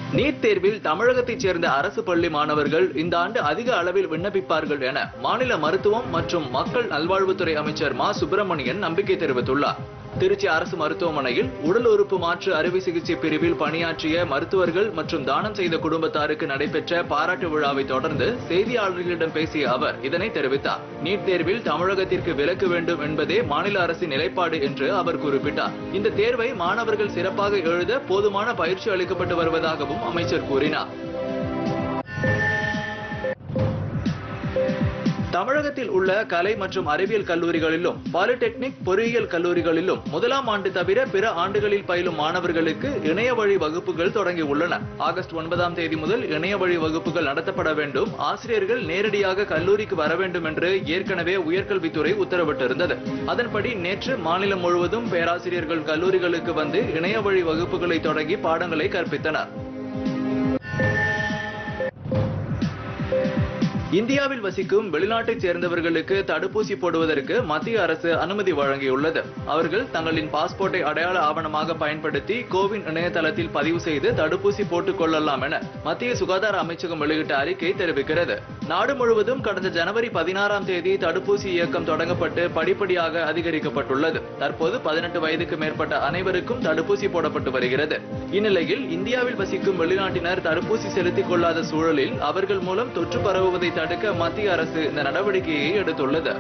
NEET தேர்வில் தமிழகத்தைச் சேர்ந்த அரசு பள்ளி மாணவர்கள் இந்த ஆண்டு அதிக அளவில் விண்ணப்பிப்பார்கள் என மாநில மருத்துவம் மற்றும் மக்கள் நல்வாழ்வுத்துறை அமைச்சர் மா சுப்பிரமணியன் நம்பிக்கை தெரிவித்துள்ளார் திருச்சி அரசு மருத்துவமனையில் உடல் உறுப்பு மாற்று அறுவை சிகிச்சை பிரிவில் பணியாற்றிய மருத்துவர்கள் மற்றும் தானம் செய்த குடும்பத்தாருக்கு நடைபெற்ற பாராட்டு விழாவை தொடர்ந்து செய்தியாளர்களிடம் பேசிய அவர் இதனை தெரிவித்தார் நீட் தேர்வில் தமிழகத்திற்கு விலக்கு வேண்டும் என்பதே மாநில அரசின் நிலைப்பாடு என்று அவர் குறிப்பிட்டார் இந்த தேர்வை மாணவர்கள் சிறப்பாக எழுத போதுமான பயிற்சி அளிக்கப்பட்டு வருவதாகவும் அமைச்சர் கூறினார் தமிழகத்தில் உள்ள கலை மற்றும் அறிவியல் கல்லூரிகளிலும் பாலிடெக்னிக் பொறியியல் கல்லூரிகளிலும் முதலாம் ஆண்டு தவிர பிற ஆண்டுகளில் பயிலும் மாணவர்களுக்கு இணைய வழி வகுப்புகள் தொடங்கியுள்ளன ஆகஸ்ட் ஒன்பதாம் தேதி முதல் இணைய வழி வகுப்புகள் நடத்தப்பட வேண்டும் ஆசிரியர்கள் நேரடியாக கல்லூரிக்கு வர வேண்டும் என்று ஏற்கனவே உயர்கல்வித்துறை உத்தரவிட்டிருந்தது அதன்படி நேற்று மாநிலம் முழுவதும் பேராசிரியர்கள் கல்லூரிகளுக்கு வந்து இணைய வழி வகுப்புகளை தொடங்கி பாடங்களை கற்பித்தனர் இந்தியாவில் வசிக்கும் வெளிநாட்டைச் சேர்ந்தவர்களுக்கு தடுப்பூசி போடுவதற்கு மத்திய அரசு அனுமதி வழங்கியுள்ளது அவர்கள் தங்களின் பாஸ்போர்ட்டை அடையாள ஆவணமாக பயன்படுத்தி கோவின் இணையதளத்தில் பதிவு செய்து தடுப்பூசி போட்டுக் கொள்ளலாம் என மத்திய சுகாதார அமைச்சகம் வெளியிட்ட அறிக்கை தெரிவிக்கிறது நாடு முழுவதும் கடந்த ஜனவரி பதினாறாம் தேதி தடுப்பூசி இயக்கம் தொடங்கப்பட்டு படிப்படியாக அதிகரிக்கப்பட்டுள்ளது தற்போது பதினெட்டு வயதுக்கு மேற்பட்ட அனைவருக்கும் தடுப்பூசி போடப்பட்டு வருகிறது இந்நிலையில் இந்தியாவில் வசிக்கும் வெளிநாட்டினர் தடுப்பூசி செலுத்திக் கொள்ளாத சூழலில் அவர்கள் மூலம் தொற்று பரவுவதை தடுக்க மத்திய அரசு இந்த நடவடிக்கையை எடுத்துள்ளது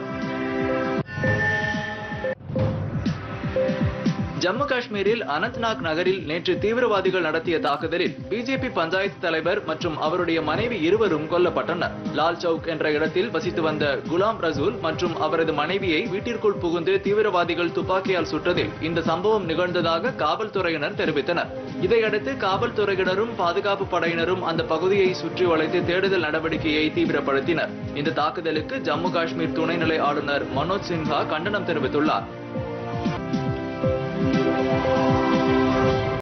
ஜம்மு காஷ்மீரில் அனந்த்நாக் நகரில் நேற்று தீவிரவாதிகள் நடத்திய தாக்குதலில் பிஜேபி பஞ்சாயத்து தலைவர் மற்றும் அவருடைய மனைவி இருவரும் கொல்லப்பட்டனர் லால் சவுக் என்ற இடத்தில் வசித்து வந்த குலாம் ரசூல் மற்றும் அவரது மனைவியை வீட்டிற்குள் புகுந்து தீவிரவாதிகள் துப்பாக்கியால் சுட்டதில் இந்த சம்பவம் நிகழ்ந்ததாக காவல்துறையினர் தெரிவித்தனர் இதையடுத்து காவல்துறையினரும் பாதுகாப்பு படையினரும் அந்த பகுதியை சுற்றி வளைத்து தேடுதல் நடவடிக்கையை தீவிரப்படுத்தினர் இந்த தாக்குதலுக்கு ஜம்மு காஷ்மீர் துணைநிலை ஆளுநர் மனோஜ் சின்ஹா கண்டனம் தெரிவித்துள்ளார்